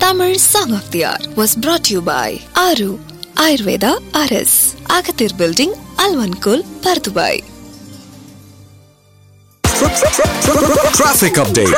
Tamil Song of the Hour was brought to you by Aru Ayurveda RS, Agathir Building, Alvankul, Pardubai. Traffic update.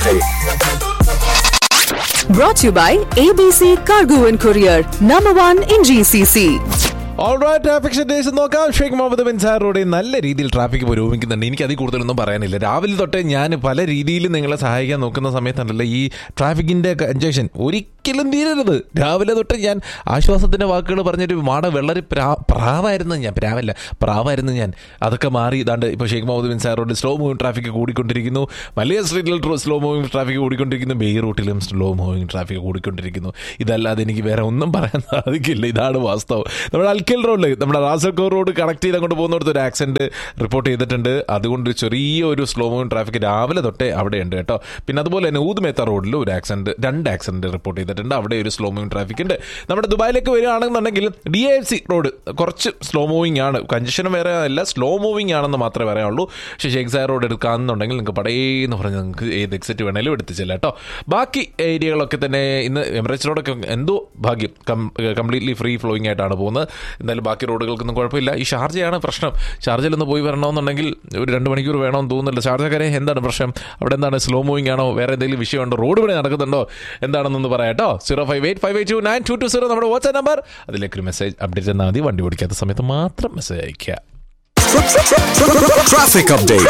Brought to you by ABC Cargo and Courier, number one in GCC. Alright traffic station നോക്കാം Sheikh Mohammed bin സാർ റോഡിൽ നല്ല രീതിയിൽ traffic പുരോഗമിക്കുന്നുണ്ട് എനിക്ക് അതിൽ കൂടുതലൊന്നും പറയാനില്ല രാവിലെ തൊട്ടേ ഞാൻ പല രീതിയിൽ നിങ്ങളെ സഹായിക്കാൻ നോക്കുന്ന സമയത്തുണ്ടല്ലോ ഈ ട്രാഫിക്കിന്റെ കഞ്ചക്ഷൻ ഒരിക്കലും തീരരുത് രാവിലെ തൊട്ട് ഞാൻ ആശ്വാസത്തിന്റെ വാക്കുകൾ പറഞ്ഞൊരു മാട വെള്ളരി പ്രാ പ്രാവായിരുന്നു ഞാൻ പ്രാവല്ല പ്രാവായിരുന്നു ഞാൻ അതൊക്കെ മാറി ഇതാണ്ട് ഇപ്പോൾ ഷേഖ് മുഹമ്മദ് ബിൻ സാർ റോഡിൽ സ്ലോ മൂവിംഗ് ട്രാഫിക് കൂടിക്കൊണ്ടിരിക്കുന്നു വലിയ സ്ട്രീറ്റിൽ സ്ലോ മൂവിംഗ് ട്രാഫിക് കൂടിക്കൊണ്ടിരിക്കുന്നു ബേ റൂട്ടിലും സ്ലോ മൂവിംഗ് ട്രാഫിക് കൂടിക്കൊണ്ടിരിക്കുന്നു ഇതല്ലാതെ എനിക്ക് വേറെ ഒന്നും പറയാൻ സാധിക്കില്ല ഇതാണ് വാസ്തവം നമ്മുടെ അൽക്കൽ റോഡിൽ നമ്മുടെ റാസൽകോർ റോഡ് കണക്ട് ചെയ്ത് അങ്ങോട്ട് പോകുന്നിടത്ത് ഒരു ആക്സിഡന്റ് റിപ്പോർട്ട് ചെയ്തിട്ടുണ്ട് അതുകൊണ്ട് ചെറിയൊരു സ്ലോ മൂവിംഗ് ട്രാഫിക് രാവിലെ തൊട്ടേ അവിടെ ഉണ്ട് കേട്ടോ പിന്നെ അതുപോലെ തന്നെ ഊതുമേത്ത റോഡിൽ ഒരു ആക്സിഡന്റ് രണ്ട് ആക്സിഡന്റ് റിപ്പോർട്ട് ചെയ്തിട്ടുണ്ട് അവിടെ ഒരു സ്ലോ മൂവിംഗ് ട്രാഫിക് ഉണ്ട് നമ്മുടെ ദുബായിലേക്ക് വരികയാണെന്നുണ്ടെങ്കിൽ ഡി എഫ് സി റോഡ് കുറച്ച് സ്ലോ മൂവിംഗ് ആണ് കഞ്ചക്ഷനും വേറെ അല്ല സ്ലോ മൂവിംഗ് ആണെന്ന് മാത്രമേ പറയാനുള്ളൂ പക്ഷേ ഷേഖ് സാർ റോഡ് എടുക്കാമെന്നുണ്ടെങ്കിൽ നിങ്ങൾക്ക് പടേന്ന് പറഞ്ഞ് നിങ്ങൾക്ക് ഏത് എക്സിറ്റ് വേണേലും എടുത്തിച്ചില്ല കേട്ടോ ബാക്കി ഏരിയകളൊക്കെ തന്നെ ഇന്ന് എമിറേറ്റ്സ് റോഡൊക്കെ എന്തോ ഭാഗ്യം കംപ്ലീറ്റ്ലി ഫ്രീ ഫ്ലോയിങ് ആയിട്ടാണ് പോകുന്നത് എന്തായാലും ബാക്കി റോഡുകൾക്കൊന്നും കുഴപ്പമില്ല ഈ ഷാർജയാണ് പ്രശ്നം ഷാർജയിൽ ഒന്ന് പോയി വരണമെന്നുണ്ടെങ്കിൽ ഒരു രണ്ട് മണിക്കൂർ വേണമെന്ന് തോന്നുന്നില്ല ഷാർജക്കാരെ എന്താണ് പ്രശ്നം അവിടെ എന്താണ് സ്ലോ മൂവിംഗ് ആണോ വേറെ എന്തെങ്കിലും വിഷയമുണ്ടോ റോഡ് പണി നടക്കുന്നുണ്ടോ എന്താണെന്നൊന്ന് പറയാം കേട്ടോ zero five eight five eight two nine two two zero നമ്മുടെ വാട്സ്ആപ്പ് നമ്പർ അതിലേക്ക് ഒരു മെസ്സേജ് അപ്ഡേറ്റ് എന്നാൽ മതി വണ്ടി ഓടിക്കാത്ത സമയത്ത് മാത്രം മെസ്സേജ് അയക്കുക Traffic update.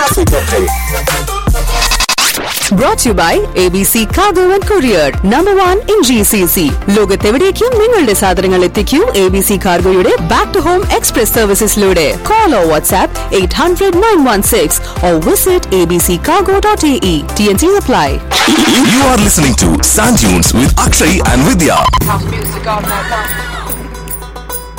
Brought to you by ABC Cargo and Courier, number one in GCC. ലോകത്തെവിടേക്കും നിങ്ങളുടെ സാധനങ്ങൾ എത്തിക്കൂ എ ബി സി കാർഗോയുടെ ബാക്ക് ടു ഹോം എക്സ്പ്രസ് സർവീസസിലൂടെ call or WhatsApp eight hundred nine one six or visit A B C cargo dot A E T N C apply You are listening to Sand Dunes with Akshay and Vidya. House music all night long.